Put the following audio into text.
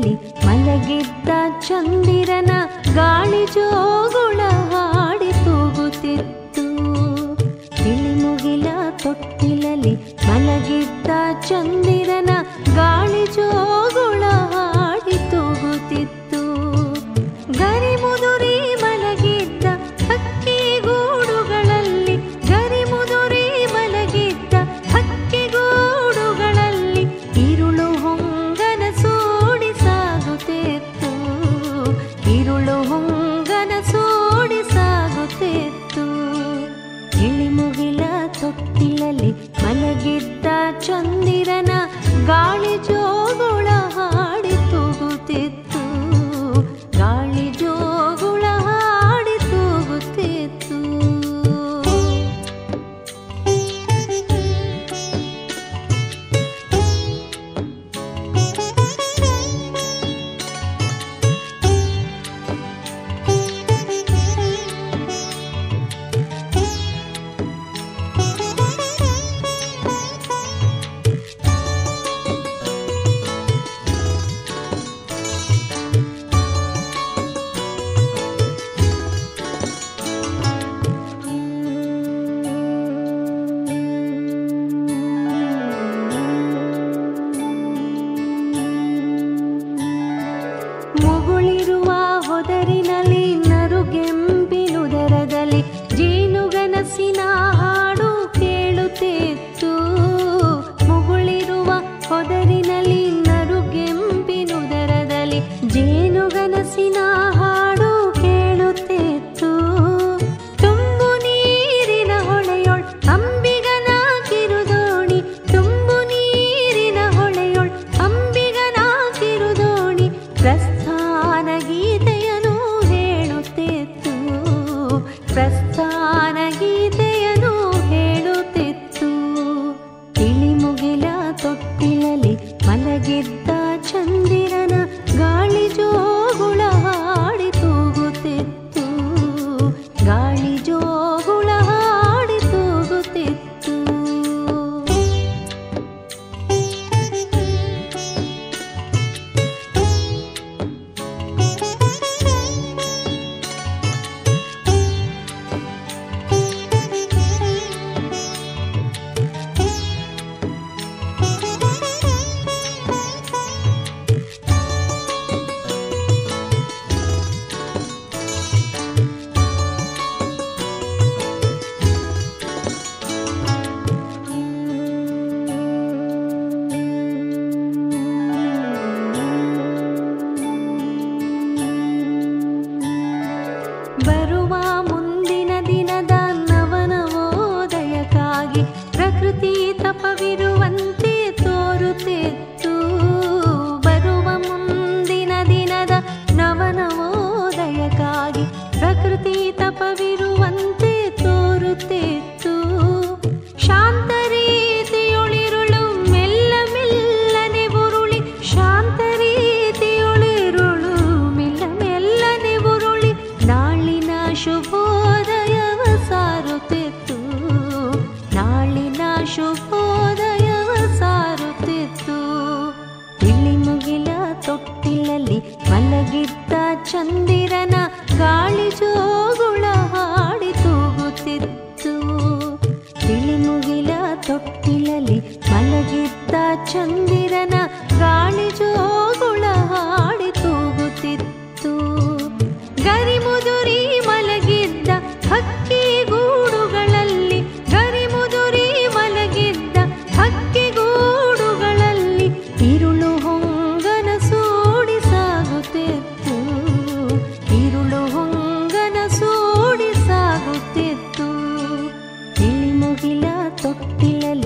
ತೊಟ್ಟಿಲಲ್ಲಿ ಮಲಗಿದ್ದ ಚಂದಿರನ ಗಾಳಿ ಜೋಗುಳ ಹಾಡಿ ತೂಗುತ್ತಿತ್ತು ತಿಳಿಮುಗಿಲ ತೊಟ್ಟಿಲಲ್ಲಿ ಮಲಗಿದ್ದ ಚಂದಿರನ ಗಾಳಿ ಜೋಗುಳ ಹಾಡಿ ತೂಗುತ್ತಿತ್ತು ಗರಿಮುದುರಿ ಮಲಗಿದ್ದ ಹಕ್ಕಿ ಗೂಡುಗಳಲ್ಲಿ ಗರಿಮುದುರಿ ಮಲಗಿದ್ದ ಹಕ್ಕಿ ಗೂಡುಗಳಲ್ಲಿ ഇരുಳು ಹೊಂಗನ ಸೋಡಿ ಸಾಗುತ್ತಿತ್ತು ഇരുಳು ಹೊಂಗನ ಸೋಡಿ ಸಾಗುತ್ತಿತ್ತು ಇಳಿಮುಗಿಲ ತೊಟ್ಟಿಲಲ್ಲಿ ಮಲಗಿದ್ದ ಚಂದಿರನ ಗಾಳಿ ಜೋಗುಳ ಹಾಡಿ ತೂಗುತ್ತಿತ್ತು ಗಾಳಿ ಜೋಗುಳ ಹಾಡಿ ತೂಗುತ್ತಿತ್ತು ಮುಗುಳಿರುವ ಹೊದರಿನಲ್ಲಿ ನರುಗೆಂಪಿನುದರದಲ್ಲಿ ಜೇನುಗನಸಿನ ಹಾಡು ಕೇಳುತ್ತಿತ್ತು ಮುಗುಳಿರುವ ಹೊದರಿನಲ್ಲಿ ನರುಗೆಂಪಿನುದರದಲ್ಲಿ ಜೇನುಗನಸಿನ ಹಾಡು ಕೇಳುತ್ತಿತ್ತು ತುಂಬು ನೀರಿನ ಹೊಳೆಯೊಳ್ ಅಂಬಿಗನ ಕಿರುದೋಣಿ ತುಂಬು ನೀರಿನ ಹೊಳೆಯೊಳ್ ಅಂಬಿಗನ ಕಿರುದೋಣಿ ಪ್ರಸ್ಥಾನ ಗೀತೆಯನ್ನು ಹೇಳುತ್ತಿತ್ತು ಪ್ರಸ್ಥಾನ ಗೀತೆಯನ್ನು ಹೇಳುತ್ತಿತ್ತು ತಿಳಿಮುಗಿಲ ತೊಟ್ಟಿಲಲ್ಲಿ ಮಲಗಿದ್ದ ಚಂದಿರನ ಗಾಳಿ ಜೋಗುಳ ಹಾಡಿ ತೂಗುತ್ತಿತ್ತು ಗಾಳಿ ಜೋಗುಳ ಹಾಡಿ ತೂಗುತ್ತಿತ್ತು ಬರುವ ಮುಂದಿನ ದಿನದ ನವನವೋದಯಕ್ಕಾಗಿ ಪ್ರಕೃತಿ ತಪವಿರುವಂತೆ ತೋರುತ್ತಿತ್ತು ಬರುವ ಮುಂದಿನ ದಿನದ ನವನವೋದಯಕ್ಕಾಗಿ ಪ್ರಕೃತಿ ತಪವಿರುವಂತೆ ತೋರುತ್ತಿತ್ತು ಶಾಂತ ರೀತಿಯೊಳಿರುಳು ಮೆಲ್ಲ ಮೆಲ್ಲನೆ ಉರುಳಿ ಶಾಂತ ರೀತಿಯೊಳಿರುಳು ಮೆಲ್ಲ ಮೆಲ್ಲನೆ ಉರುಳಿ ನಾಳಿನ ಶುಭೋದಯವ ಸಾರುತ್ತಿತ್ತು ನಾಳಿನ ಶುಭೋದಯವ ಸಾರುತ್ತಿತ್ತು ತಿಳಿಮುಗಿಲ ತೊಟ್ಟಿಲಲ್ಲಿ ಮಲಗಿದ್ದ ಚಂದಿರನ ಗಾಳಿ ಜೋಗುಳ ಹಾಡಿ ತೂಗುತ್ತಿತ್ತು ತಿಳಿಮುಗಿಲ ತೊಟ್ಟಿಲಲ್ಲಿ ಮಲಗಿದ್ದ ಚಂದಿರನ ಗಾಳಿ ಜೋಗುಳ ಹಾಡಿ ತೂಗುತ್ತಿತ್ತು ಗರಿಮುದುರಿ ಮಲಗಿದ್ದ ಹಕ್ಕಿ ಗೂಡುಗಳಲ್ಲಿ ಗರಿಮುದುರಿ ಮಲಗಿದ್ದ ಹಕ್ಕಿ ಗೂಡುಗಳಲ್ಲಿ ഇരുಳು ಹೊಂಗನ ಸೋಡಿ ಸಾಗುತ್ತಿತ್ತು ഇരുಳು ಹೊಂಗನ ಸೋಡಿ ಸಾಗುತ್ತಿತ್ತು ತಿಳಿಮುಗಿಲ ತೊಟ್ಟಿಲಲ್ಲಿ